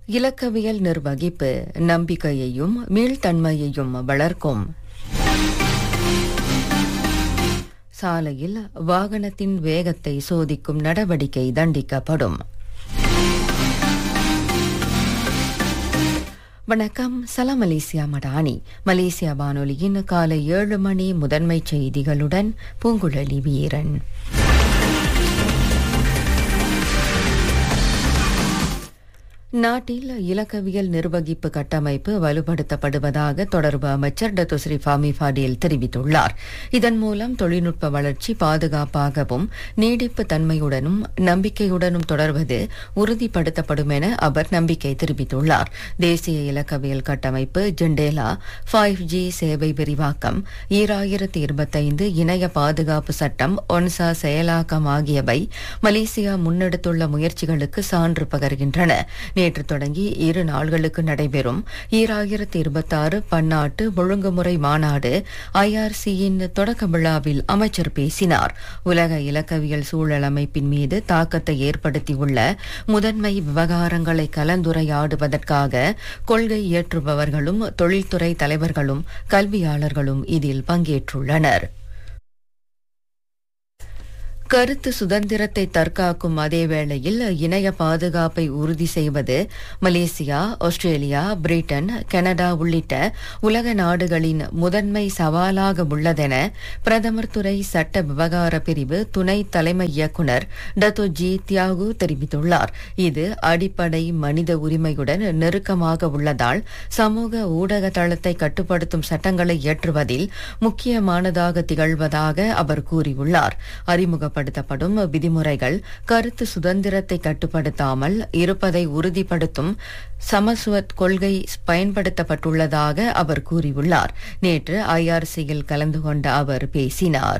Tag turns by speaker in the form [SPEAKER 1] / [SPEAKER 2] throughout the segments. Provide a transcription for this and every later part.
[SPEAKER 1] இலக்கவியல் நிர்வகிப்பு நம்பிக்கையையும் மீள்தன்மையையும் வளர்க்கும் சாலையில் வாகனத்தின் வேகத்தை சோதிக்கும் நடவடிக்கை தண்டிக்கப்படும் வணக்கம் சலாம் மலேசியா மடானி மலேசியா வானொலியின் காலை ஏழு மணி முதன்மை செய்திகளுடன் பூங்குழலி வீரன் நாட்டில் இலக்கவியல் நிர்வகிப்பு கட்டமைப்பு வலுப்படுத்தப்படுவதாக தொடர்பு அமைச்சர் டத்துஸ்ரீ ஃபாமி ஃபாடில் தெரிவித்துள்ளார் இதன் மூலம் தொழில்நுட்ப வளர்ச்சி பாதுகாப்பாகவும் நீடிப்பு தன்மையுடனும் நம்பிக்கையுடனும் தொடர்வது உறுதிப்படுத்தப்படும் என அவர் நம்பிக்கை தெரிவித்துள்ளார் தேசிய இலக்கவியல் கட்டமைப்பு ஜெண்டேலா ஃபைவ் ஜி சேவை விரிவாக்கம் ஈராயிரத்தி இருபத்தைந்து இணைய பாதுகாப்பு சட்டம் ஒன்சா செயலாக்கம் ஆகியவை மலேசியா முன்னெடுத்துள்ள முயற்சிகளுக்கு சான்று பகர்கின்றன நேற்று தொடங்கி இரு நாள்களுக்கு நடைபெறும் ஈராயிரத்தி இருபத்தாறு பன்னாட்டு ஒழுங்குமுறை மாநாடு ஐஆர்சியின் தொடக்க விழாவில் அமைச்சர் பேசினார் உலக இலக்கவியல் சூழல் அமைப்பின் மீது தாக்கத்தை ஏற்படுத்தியுள்ள முதன்மை விவகாரங்களை கலந்துரையாடுவதற்காக கொள்கை இயற்றுபவர்களும் தொழில்துறை தலைவர்களும் கல்வியாளர்களும் இதில் பங்கேற்றுள்ளனர் கருத்து சுதந்திரத்தை தற்காக்கும் அதே வேளையில் இணைய பாதுகாப்பை உறுதி செய்வது மலேசியா ஆஸ்திரேலியா பிரிட்டன் கனடா உள்ளிட்ட உலக நாடுகளின் முதன்மை சவாலாக உள்ளதென பிரதமர் துறை சட்ட விவகார பிரிவு துணை தலைமை இயக்குநர் டத்தோ ஜி தியாகு தெரிவித்துள்ளார் இது அடிப்படை மனித உரிமையுடன் நெருக்கமாக உள்ளதால் சமூக ஊடக தளத்தை கட்டுப்படுத்தும் சட்டங்களை இயற்றுவதில் முக்கியமானதாக திகழ்வதாக அவர் கூறியுள்ளார் அறிமுக செயல்படுத்தப்படும் விதிமுறைகள் கருத்து சுதந்திரத்தை கட்டுப்படுத்தாமல் இருப்பதை உறுதிப்படுத்தும் சமசுவத் கொள்கை பயன்படுத்தப்பட்டுள்ளதாக அவர் கூறியுள்ளார் நேற்று ஐஆர்சியில் கலந்து கொண்ட அவர் பேசினார்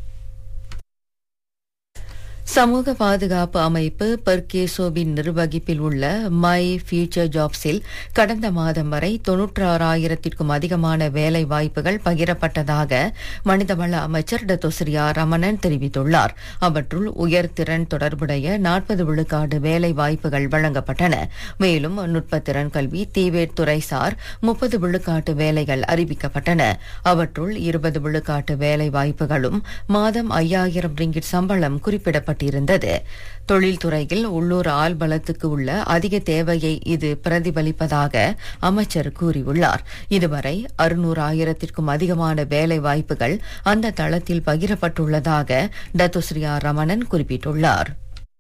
[SPEAKER 1] சமூக பாதுகாப்பு அமைப்பு பெர்கேசோவின் நிர்வகிப்பில் உள்ள மை ஃபியூச்சர் ஜாப்ஸில் கடந்த மாதம் வரை தொன்னூற்றாறாயிரத்திற்கும் அதிகமான வேலை வாய்ப்புகள் பகிரப்பட்டதாக மனிதவள அமைச்சர் டத்தோஸ்ரியா ரமணன் தெரிவித்துள்ளார் அவற்றுள் உயர்திறன் தொடர்புடைய நாற்பது விழுக்காடு வேலை வாய்ப்புகள் வழங்கப்பட்டன மேலும் நுட்பத்திறன் கல்வி தீவேட் துறைசார் முப்பது விழுக்காட்டு வேலைகள் அறிவிக்கப்பட்டன அவற்றுள் இருபது விழுக்காட்டு வேலை வாய்ப்புகளும் மாதம் ஐயாயிரம் ரிங்கிட் சம்பளம் குறிப்பிடப்பட்டது ஏற்பட்டிருந்தது தொழில்துறையில் உள்ளூர் ஆள்பலத்துக்கு உள்ள அதிக தேவையை இது பிரதிபலிப்பதாக அமைச்சர் கூறியுள்ளார் இதுவரை அறுநூறு ஆயிரத்திற்கும் அதிகமான வேலை வாய்ப்புகள் அந்த தளத்தில் பகிரப்பட்டுள்ளதாக டத்துஸ்ரியா ரமணன் குறிப்பிட்டுள்ளார்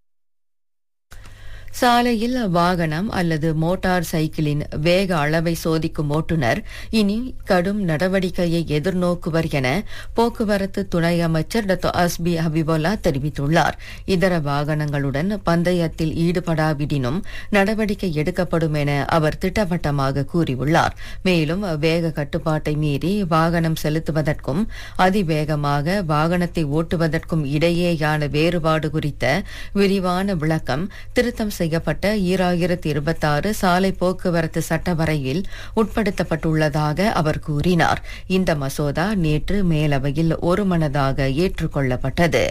[SPEAKER 1] சாலையில் வாகனம் அல்லது மோட்டார் சைக்கிளின் வேக அளவை சோதிக்கும் ஓட்டுநர் இனி கடும் நடவடிக்கையை எதிர்நோக்குவர் என போக்குவரத்து துணை அமைச்சர் டாக்டர் அஸ்பி ஹபிபுல்லா தெரிவித்துள்ளார் இதர வாகனங்களுடன் பந்தயத்தில் ஈடுபடாவிடினும் நடவடிக்கை எடுக்கப்படும் என அவர் திட்டவட்டமாக கூறியுள்ளார் மேலும் வேக கட்டுப்பாட்டை மீறி வாகனம் செலுத்துவதற்கும் அதிவேகமாக வாகனத்தை ஓட்டுவதற்கும் இடையேயான வேறுபாடு குறித்த விரிவான விளக்கம் திருத்தம் செய்யப்பட்ட ஈராயிரத்தி இருபத்தாறு சாலை போக்குவரத்து சட்ட வரைவில் உட்படுத்தப்பட்டுள்ளதாக அவர் கூறினார் இந்த மசோதா நேற்று மேலவையில் ஒருமனதாக ஏற்றுக்கொள்ளப்பட்டது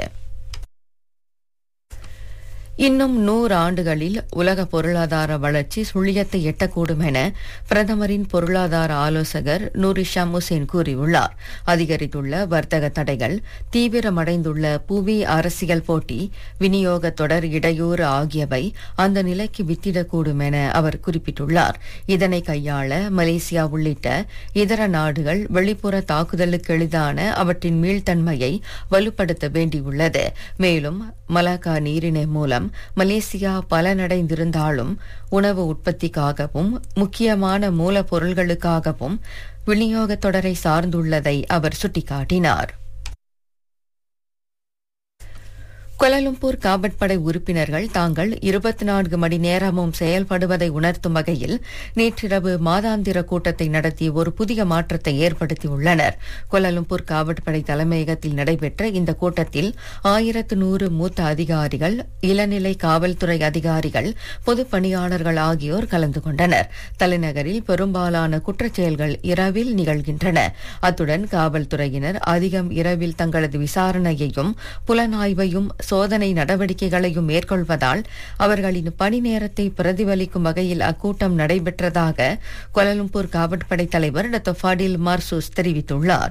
[SPEAKER 1] இன்னும் நூறு ஆண்டுகளில் உலக பொருளாதார வளர்ச்சி சுழியத்தை எட்டக்கூடும் என பிரதமரின் பொருளாதார ஆலோசகர் நூரிஷா முசேன் கூறியுள்ளார் அதிகரித்துள்ள வர்த்தக தடைகள் தீவிரமடைந்துள்ள புவி அரசியல் போட்டி விநியோக தொடர் இடையூறு ஆகியவை அந்த நிலைக்கு வித்திடக்கூடும் என அவர் குறிப்பிட்டுள்ளார் இதனை கையாள மலேசியா உள்ளிட்ட இதர நாடுகள் வெளிப்புற தாக்குதலுக்கு எளிதான அவற்றின் மீள்தன்மையை வலுப்படுத்த வேண்டியுள்ளது மேலும் மலாக்கா நீரிணை மூலம் மலேசியா பலனடைந்திருந்தாலும் உணவு உற்பத்திக்காகவும் முக்கியமான மூலப்பொருள்களுக்காகவும் விநியோகத் தொடரை சார்ந்துள்ளதை அவர் சுட்டிக்காட்டினார் கொலலும்பூர் காவற்படை உறுப்பினர்கள் தாங்கள் இருபத்தி நான்கு மணி நேரமும் செயல்படுவதை உணர்த்தும் வகையில் நேற்றிரவு மாதாந்திர கூட்டத்தை நடத்தி ஒரு புதிய மாற்றத்தை ஏற்படுத்தியுள்ளனர் கொலலும்பூர் காவற்படை தலைமையகத்தில் நடைபெற்ற இந்த கூட்டத்தில் ஆயிரத்து நூறு மூத்த அதிகாரிகள் இளநிலை காவல்துறை அதிகாரிகள் பொதுப் பணியாளர்கள் ஆகியோர் கலந்து கொண்டனர் தலைநகரில் பெரும்பாலான குற்றச்செயல்கள் இரவில் நிகழ்கின்றன அத்துடன் காவல்துறையினர் அதிகம் இரவில் தங்களது விசாரணையையும் புலனாய்வையும் சோதனை நடவடிக்கைகளையும் மேற்கொள்வதால் அவர்களின் பணி நேரத்தை பிரதிபலிக்கும் வகையில் அக்கூட்டம் நடைபெற்றதாக கோலலம்பூர் காவற்படை தலைவர் டாக்டர் ஃபாடில் மார்சூஸ் தெரிவித்துள்ளார்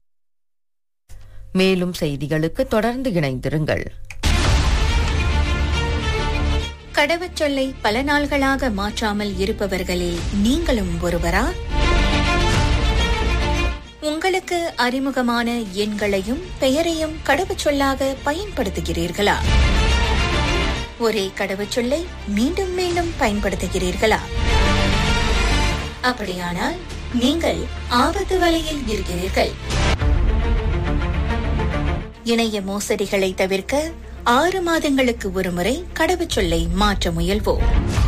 [SPEAKER 1] மேலும் செய்திகளுக்கு தொடர்ந்து இணைந்திருங்கள்
[SPEAKER 2] கடவுச்சொல்லை பல நாள்களாக மாற்றாமல் இருப்பவர்களில் நீங்களும் ஒருவரா உங்களுக்கு அறிமுகமான எண்களையும் பெயரையும் கடவுச்சொல்லாக பயன்படுத்துகிறீர்களா ஒரே கடவுச்சொல்லை மீண்டும் மீண்டும் பயன்படுத்துகிறீர்களா அப்படியானால் நீங்கள் ஆபத்து வலையில் இருக்கிறீர்கள் இணைய மோசடிகளை தவிர்க்க ஆறு மாதங்களுக்கு ஒருமுறை கடவுச்சொல்லை மாற்ற முயல்வோம்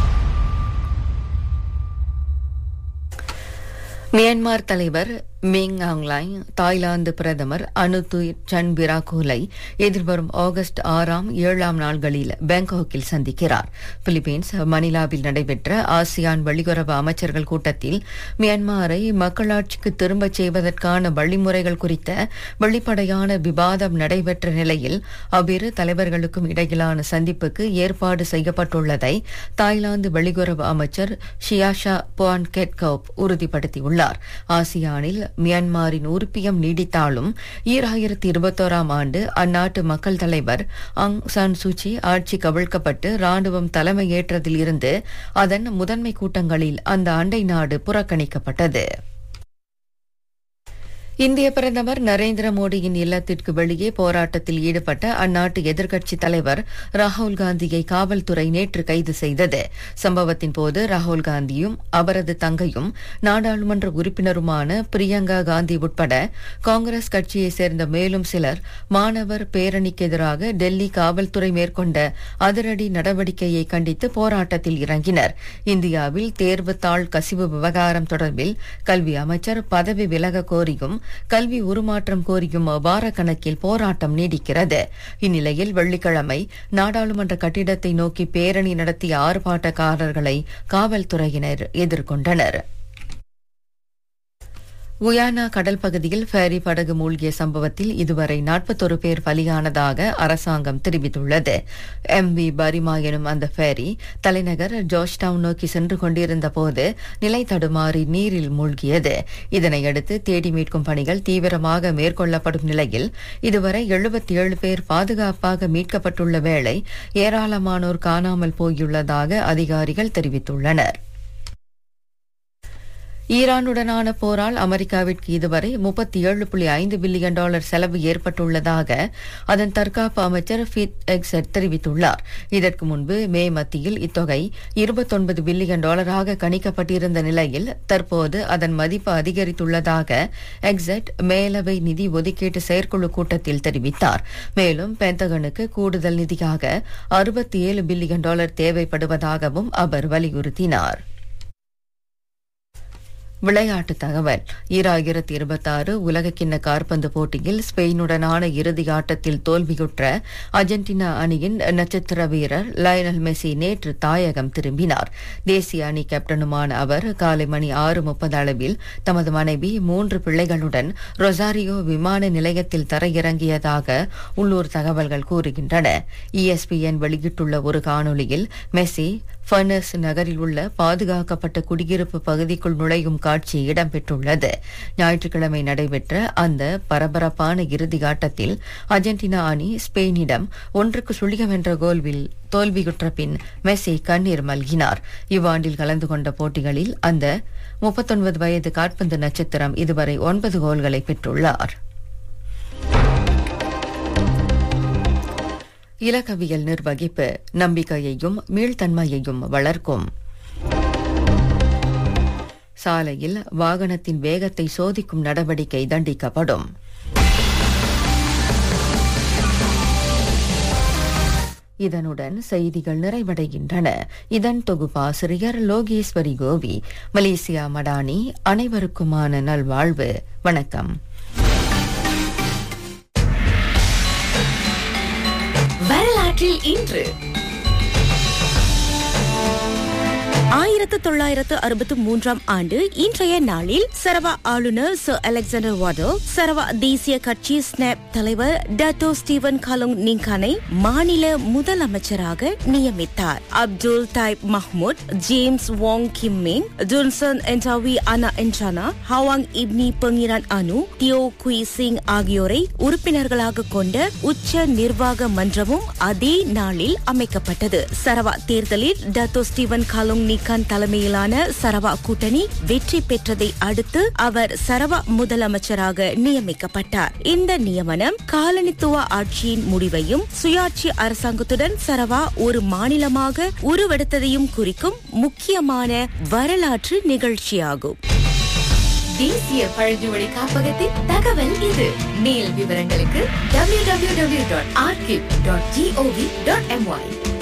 [SPEAKER 1] மியான்மர் தலைவர் மிங் ஆங்லாய் தாய்லாந்து பிரதமர் அனுது சன் பிராகோலை எதிர்வரும் ஆகஸ்ட் ஆறாம் ஏழாம் நாள்களில் பாங்காக்கில் சந்திக்கிறார் பிலிப்பீன்ஸ் மணிலாவில் நடைபெற்ற ஆசியான் வெளியுறவு அமைச்சர்கள் கூட்டத்தில் மியான்மரை மக்களாட்சிக்கு திரும்பச் செய்வதற்கான வழிமுறைகள் குறித்த வெளிப்படையான விவாதம் நடைபெற்ற நிலையில் அவ்விரு தலைவர்களுக்கும் இடையிலான சந்திப்புக்கு ஏற்பாடு செய்யப்பட்டுள்ளதை தாய்லாந்து வெளியுறவு அமைச்சர் ஷியாஷா புவான் கெட்கோப் உறுதிப்படுத்தியுள்ளார் ஆசியானில் மியான்மரின் உறுப்பியம் நீடித்தாலும் ஈராயிரத்தி இருபத்தோராம் ஆண்டு அந்நாட்டு மக்கள் தலைவர் அங் சான் சூச்சி ஆட்சி கவிழ்க்கப்பட்டு ராணுவம் தலைமையேற்றதில் இருந்து அதன் முதன்மை கூட்டங்களில் அந்த அண்டை நாடு புறக்கணிக்கப்பட்டது இந்திய பிரதமர் நரேந்திர மோடியின் இல்லத்திற்கு வெளியே போராட்டத்தில் ஈடுபட்ட அந்நாட்டு எதிர்க்கட்சித் தலைவர் ராகுல் காந்தியை காவல்துறை நேற்று கைது செய்தது சம்பவத்தின் போது ராகுல் காந்தியும் அவரது தங்கையும் நாடாளுமன்ற உறுப்பினருமான பிரியங்கா காந்தி உட்பட காங்கிரஸ் கட்சியைச் சேர்ந்த மேலும் சிலர் மாணவர் பேரணிக்கு எதிராக டெல்லி காவல்துறை மேற்கொண்ட அதிரடி நடவடிக்கையை கண்டித்து போராட்டத்தில் இறங்கினர் இந்தியாவில் தேர்வு தாள் கசிவு விவகாரம் தொடர்பில் கல்வி அமைச்சர் பதவி விலக கோரியும் கல்வி உருமாற்றம் கோரியும் வாரக்கணக்கில் போராட்டம் நீடிக்கிறது இந்நிலையில் வெள்ளிக்கிழமை நாடாளுமன்ற கட்டிடத்தை நோக்கி பேரணி நடத்திய ஆர்ப்பாட்டக்காரர்களை காவல்துறையினர் எதிர்கொண்டனர் குயானா கடல் பகுதியில் ஃபேரி படகு மூழ்கிய சம்பவத்தில் இதுவரை நாற்பத்தொரு பேர் பலியானதாக அரசாங்கம் தெரிவித்துள்ளது எம் வி பரிமா எனும் அந்த ஃபேரி தலைநகர் ஜார்ஜ்டவுன் நோக்கி சென்று கொண்டிருந்த போது நிலை தடுமாறி நீரில் மூழ்கியது இதனையடுத்து தேடி மீட்கும் பணிகள் தீவிரமாக மேற்கொள்ளப்படும் நிலையில் இதுவரை எழுபத்தி ஏழு பேர் பாதுகாப்பாக மீட்கப்பட்டுள்ள வேளை ஏராளமானோர் காணாமல் போயுள்ளதாக அதிகாரிகள் தெரிவித்துள்ளனர் ஈரானுடனான போரால் அமெரிக்காவிற்கு இதுவரை முப்பத்தி ஏழு புள்ளி ஐந்து பில்லியன் டாலர் செலவு ஏற்பட்டுள்ளதாக அதன் தற்காப்பு அமைச்சர் ஃபிட் எக்ஸட் தெரிவித்துள்ளார் இதற்கு முன்பு மே மத்தியில் இத்தொகை இருபத்தொன்பது பில்லியன் டாலராக கணிக்கப்பட்டிருந்த நிலையில் தற்போது அதன் மதிப்பு அதிகரித்துள்ளதாக எக்ஸட் மேலவை நிதி ஒதுக்கீட்டு செயற்குழு கூட்டத்தில் தெரிவித்தார் மேலும் பென்டகனுக்கு கூடுதல் நிதியாக அறுபத்தி ஏழு பில்லியன் டாலர் தேவைப்படுவதாகவும் அவர் வலியுறுத்தினார் விளையாட்டு தகவல் ஈராயிரத்தி இருபத்தாறு உலகக்கிண்ண காற்பந்து போட்டியில் ஸ்பெயினுடனான இறுதி ஆட்டத்தில் தோல்வியுற்ற அர்ஜென்டினா அணியின் நட்சத்திர வீரர் லயனல் மெஸ்ஸி நேற்று தாயகம் திரும்பினார் தேசிய அணி கேப்டனுமான அவர் காலை மணி ஆறு முப்பது அளவில் தமது மனைவி மூன்று பிள்ளைகளுடன் ரொசாரியோ விமான நிலையத்தில் தரையிறங்கியதாக உள்ளூர் தகவல்கள் கூறுகின்றன இஎஸ்பிஎன் வெளியிட்டுள்ள ஒரு காணொலியில் மெஸ்ஸி ஃபர்னஸ் நகரில் உள்ள பாதுகாக்கப்பட்ட குடியிருப்பு பகுதிக்குள் நுழையும் காட்சி இடம்பெற்றுள்ளது ஞாயிற்றுக்கிழமை நடைபெற்ற அந்த பரபரப்பான இறுதி ஆட்டத்தில் அர்ஜென்டினா அணி ஸ்பெயினிடம் ஒன்றுக்கு சுழியம் என்ற கோல்வில் தோல்வியுற்ற பின் மெஸ்ஸி கண்ணீர் மல்கினார் இவ்வாண்டில் கலந்து கொண்ட போட்டிகளில் அந்த முப்பத்தொன்பது வயது காற்பந்து நட்சத்திரம் இதுவரை ஒன்பது கோல்களை பெற்றுள்ளார் இலக்கவியல் நிர்வகிப்பு நம்பிக்கையையும் மீள்தன்மையையும் வளர்க்கும் சாலையில் வாகனத்தின் வேகத்தை சோதிக்கும் நடவடிக்கை தண்டிக்கப்படும் இதனுடன் செய்திகள் நிறைவடைகின்றன இதன் தொகுப்பாசிரியர் லோகேஸ்வரி கோவி மலேசியா மடானி அனைவருக்குமான நல்வாழ்வு வணக்கம்
[SPEAKER 3] வரலாற்றில் இன்று ஆயிரத்தி ஆயிரத்து தொள்ளாயிரத்து அறுபத்து மூன்றாம் ஆண்டு இன்றைய நாளில் சரவா ஆளுநர் சர் அலெக்சாண்டர் வாடோ சரவா தேசிய கட்சி ஸ்னாப் தலைவர் டட்டோ ஸ்டீவன் காலுங் நிங்கானை மாநில முதலமைச்சராக நியமித்தார் அப்துல் டைப் மஹ்மூத் ஜேம்ஸ் வாங் கிம்மின் ஜோன்சன் என்டாவி அனா என்சானா ஹவாங் இப்னி பெங்கிரான் அனு தியோ குய் சிங் ஆகியோரை உறுப்பினர்களாக கொண்ட உச்ச நிர்வாக மன்றமும் அதே நாளில் அமைக்கப்பட்டது சரவா தேர்தலில் டத்தோ ஸ்டீவன் காலுங் நிகான் தலைமையிலான சரவா கூட்டணி வெற்றி பெற்றதை அடுத்து அவர் சரவா முதலமைச்சராக நியமிக்கப்பட்டார் இந்த நியமனம் காலனித்துவ ஆட்சியின் முடிவையும் சுயாட்சி அரசாங்கத்துடன் சரவா ஒரு மாநிலமாக உருவெடுத்ததையும் குறிக்கும் முக்கியமான வரலாற்று நிகழ்ச்சியாகும்
[SPEAKER 4] தேசிய பழங்குடி காப்பகத்தின் தகவல் இது மேல் விவரங்களுக்கு www.archive.gov.my